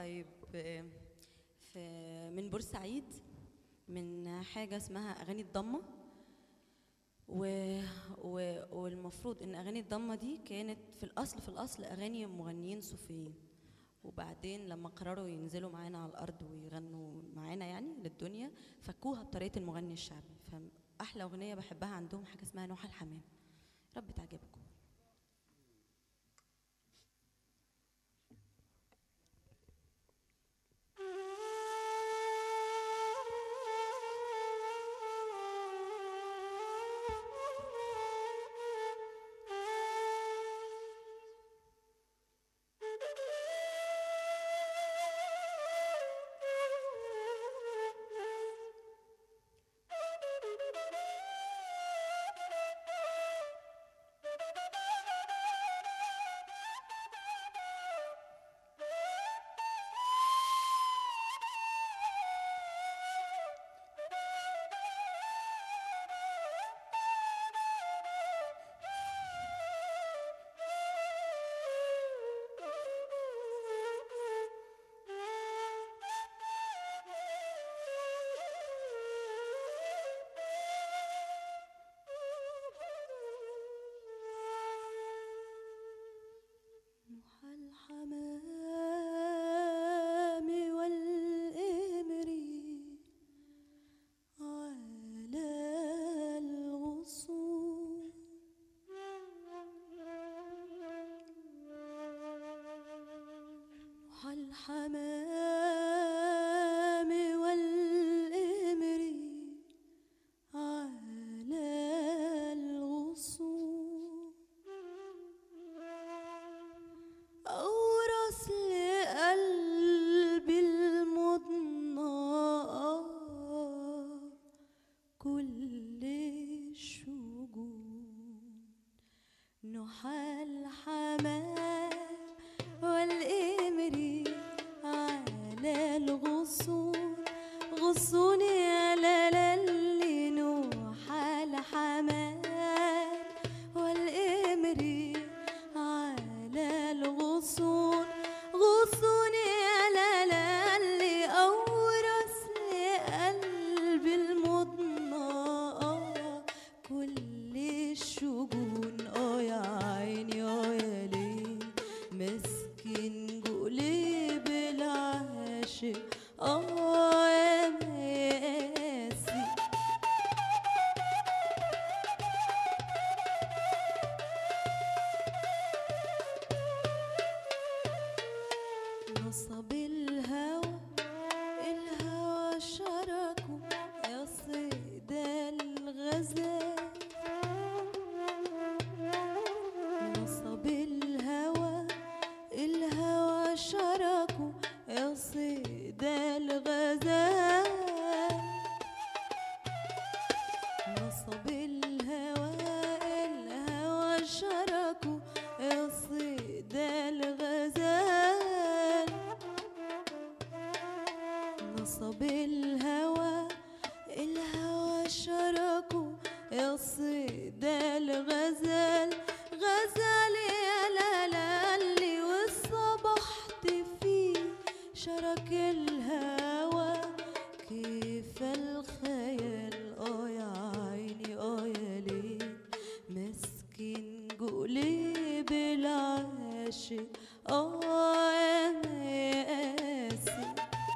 طيب آه، في من بورسعيد من حاجة اسمها أغاني الضمة و... و... والمفروض إن أغاني الضمة دي كانت في الأصل في الأصل أغاني مغنيين صوفيين وبعدين لما قرروا ينزلوا معانا على الأرض ويغنوا معانا يعني للدنيا فكوها بطريقة المغني الشعبي فأحلى أغنية بحبها عندهم حاجة اسمها نوح الحمام رب تعجبكم نوح الحمام والإمر على الغصون نوح الحمام والإمر على الغصون أورث لقلبي المضنى كل الشجون نوح الحمام والإمر على الغصون غصون يا لالي نوح الحمام والإمر على الغصون غصون يا لالي أورث لقلبي المضنى كل الشجون اه يا عيني اه يا ليل مسكين قلوب العاشق اه يا ماسي نصب الهوى الهوى شركه يا صيد الغزال نصب الهوى الهوى شركه يا صيد الغزال نصب الهوى الهوى شركه يا صيد الغزال نصب الهوى الهوى شركه يا صيد الغزال غزال يا لالي وصبحت فيه شرك الهوى كيف الخيال اه يا عيني اه يا ليل مسكين قلوب العاشق اه يا ماسي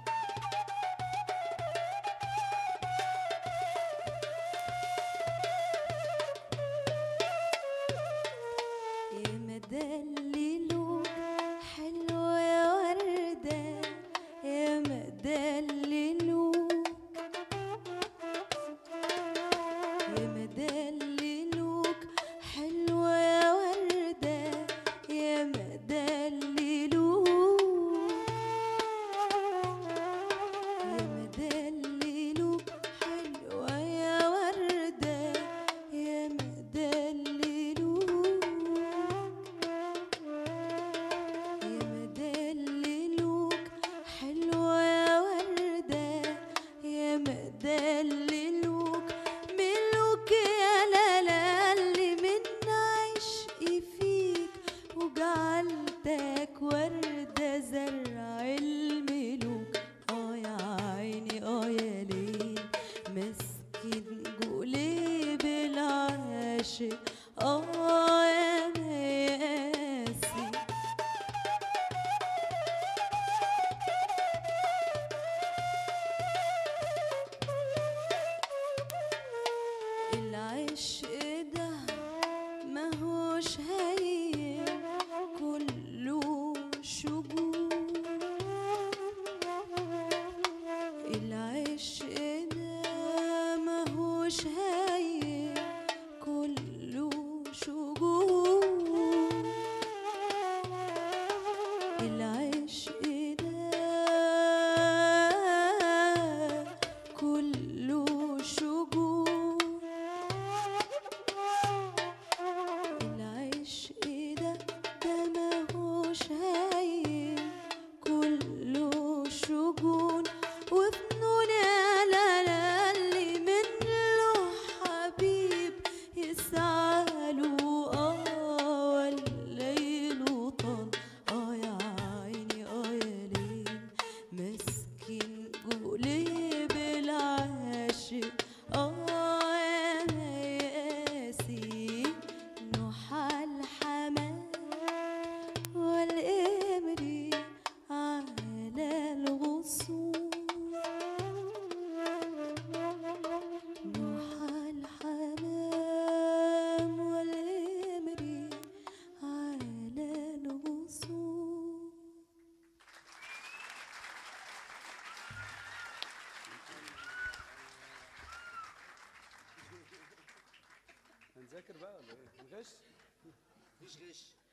يا مدللوك حلوة يا وردة يا ذاكر بقى ولا ايه؟ الغش؟ مفيش غش